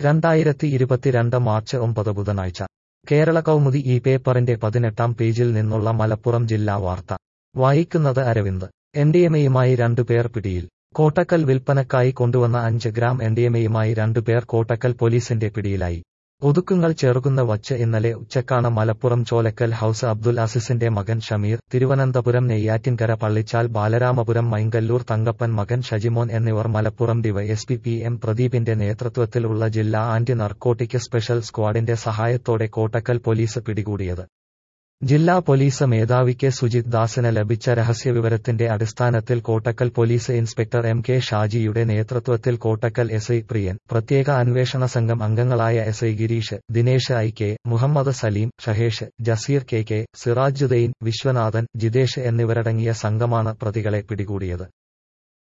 രണ്ടായിരത്തി ഇരുപത്തിരണ്ട് മാർച്ച് ഒമ്പത് ബുധനാഴ്ച കേരള കൗമുദി ഈ പേപ്പറിന്റെ പതിനെട്ടാം പേജിൽ നിന്നുള്ള മലപ്പുറം ജില്ലാ വാർത്ത വായിക്കുന്നത് അരവിന്ദ് എൻഡിഎമയുമായി രണ്ടുപേർ പിടിയിൽ കോട്ടക്കൽ വിൽപ്പനക്കായി കൊണ്ടുവന്ന അഞ്ച് ഗ്രാം എൻഡിഎമയുമായി രണ്ടുപേർ കോട്ടക്കൽ പോലീസിന്റെ പിടിയിലായി ഒതുക്കുങ്ങൾ ചേർക്കുന്ന വച്ച് ഇന്നലെ ഉച്ചക്കാണ് മലപ്പുറം ചോലക്കൽ ഹൌസ് അബ്ദുൽ അസിസിന്റെ മകൻ ഷമീർ തിരുവനന്തപുരം നെയ്യാറ്റിൻകര പള്ളിച്ചാൽ ബാലരാമപുരം മൈങ്കല്ലൂർ തങ്കപ്പൻ മകൻ ഷജിമോൻ എന്നിവർ മലപ്പുറം ഡിവൈഎസ്പി പി എം പ്രദീപിന്റെ നേതൃത്വത്തിൽ ഉള്ള ജില്ലാ ആന്റി നർക്കോട്ടിക് സ്പെഷ്യൽ സ്ക്വാഡിന്റെ സഹായത്തോടെ കോട്ടക്കൽ പോലീസ് പിടികൂടിയത് ജില്ലാ പോലീസ് മേധാവി കെ സുജിത് ദാസിന് ലഭിച്ച രഹസ്യവിവരത്തിന്റെ അടിസ്ഥാനത്തിൽ Kottakkal police inspector M K ഷാജിയുടെ നേതൃത്വത്തിൽ കോട്ടക്കൽ എസ് ഐ പ്രിയൻ പ്രത്യേക അന്വേഷണ സംഘം അംഗങ്ങളായ S I Gireesh Dinesh I K Muhammad Saleem Shahesh Jaseer K K Sirajudheen Viswanathan Jithesh എന്നിവരടങ്ങിയ സംഘമാണ് പ്രതികളെ പിടികൂടിയത്